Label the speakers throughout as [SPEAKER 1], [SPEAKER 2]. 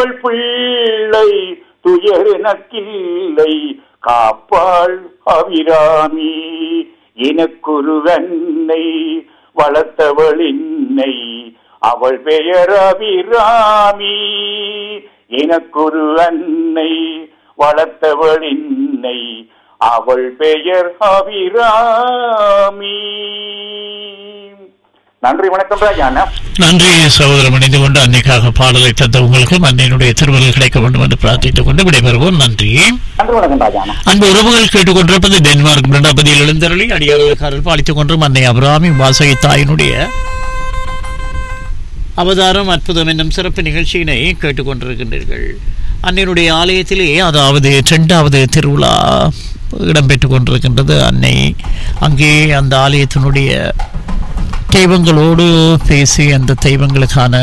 [SPEAKER 1] அவள் பிள்ளை துயர் எனக்கில்லை காப்பாள் அபிராமி எனக்கொரு அன்னை வளர்த்தவள் என்னை அவள் பெயர் அபிராமி எனக்கொரு அன்னை வளர்த்தவள் என்னை அவள் பெயர் அபிராமி நன்றி வணக்கம் ராஜா அண்ணா
[SPEAKER 2] நன்றி சகோதரம் இணைந்து கொண்டு அன்னைக்காக பாடலை தந்த உங்களுக்கு அன்னையினுடைய திருவள்ளுவர் கிடைக்க வேண்டும் என்று பிரார்த்தித்துக் கொண்டு விடைபெறுவோம் நன்றி
[SPEAKER 1] நன்றி வணக்கம் ராஜா அண்ணா
[SPEAKER 2] அன்பு உறவுகள் கேட்டுக்கொண்டிருப்பது டென்மார்க் இரண்டாபதியில் எழுந்தருளி அடியாளர்கள் பாலித்துக் கொண்டும் அன்னை அபிராமி வாசகி தாயினுடைய அவதாரம் அற்புதம் என்னும் சிறப்பு நிகழ்ச்சியினை கேட்டுக்கொண்டிருக்கின்றீர்கள் அன்னையினுடைய ஆலயத்திலே அதாவது இரண்டாவது திருவிழா இடம்பெற்றுக் கொண்டிருக்கின்றது அன்னை அங்கே அந்த ஆலயத்தினுடைய தெய்வங்களோடு பேசி அந்த தெய்வங்களுக்கான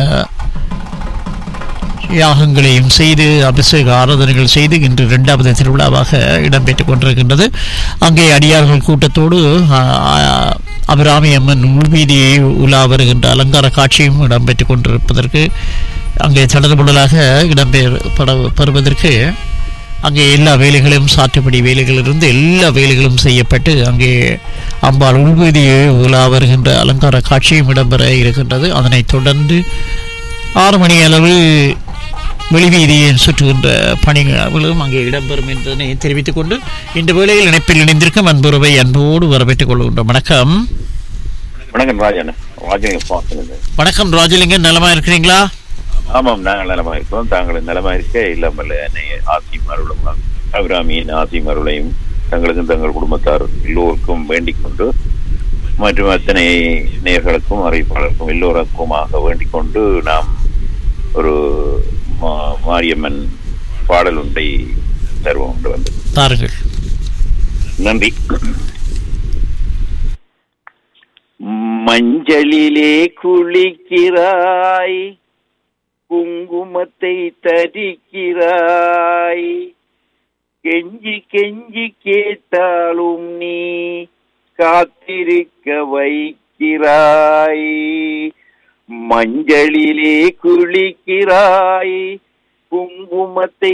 [SPEAKER 2] யாகங்களையும் செய்து அபிஷேக ஆராதனைகள் செய்து இன்று இரண்டாவது திருவிழாவாக இடம்பெற்றுக் கொண்டிருக்கின்றது அங்கே அடியார்கள் கூட்டத்தோடு ஆ, ஆ, அபிராமி அம்மன் உள்வீதியை உலா வருகின்ற அலங்கார காட்சியும் இடம்பெற்றுக் கொண்டிருப்பதற்கு அங்கே தடர்புடலாக இடம்பெற பெறுவதற்கு அங்கே எல்லா வேலைகளும் சாற்றுப்படி வேலைகளிலிருந்து எல்லா வேலைகளும் செய்யப்பட்டு அங்கே அம்பாள் உள்வீதியை உலா வருகின்ற அலங்கார காட்சியும் இடம்பெற இருக்கின்றது அதனைத் தொடர்ந்து ஆறு மணி அளவு வெளிவீதியை சுற்றுகின்ற பணிகளும் அங்கே இடம்பெறும் என்பதனை தெரிவித்துக் கொண்டு இந்த வேளையில் இணைப்பில் இணைந்திருக்கும் அன்புறவை அன்போடு வரவேற்றுக் கொள்கின்றோம் வணக்கம்
[SPEAKER 3] வணக்கம் ராஜன் ராஜன் பார்க்கணுங்க
[SPEAKER 2] வணக்கம் ராஜலிங்கம் நலமா இருக்கிறீங்களா
[SPEAKER 3] ஆமாம் நாங்கள் நலமா இருக்கோம் தாங்கள் நலமா இருக்க இல்லாமல் என்னை ஆசியும் அருளும் அபிராமியின் ஆசியும் அருளையும் தங்களுக்கும் தங்கள் குடும்பத்தார் எல்லோருக்கும் வேண்டிக் கொண்டு மற்றும் அத்தனை நேயர்களுக்கும் அறிவிப்பாளருக்கும் எல்லோருக்குமாக வேண்டிக் கொண்டு நாம் ஒரு மா- மாரியம்மன் பாடல் ஒன்றை தருவோம் என்று வந்தது
[SPEAKER 2] தாருங்கள்
[SPEAKER 3] நன்றி மஞ்சளிலே குளிக்கிறாய் குங்குமத்தை தரிக்கிறாய் கெஞ்சி கெஞ்சி கேட்டாலும் நீ காத்திருக்க வைக்கிறாய் மஞ்சளிலே குளிக்கிறாய் குங்குமத்தை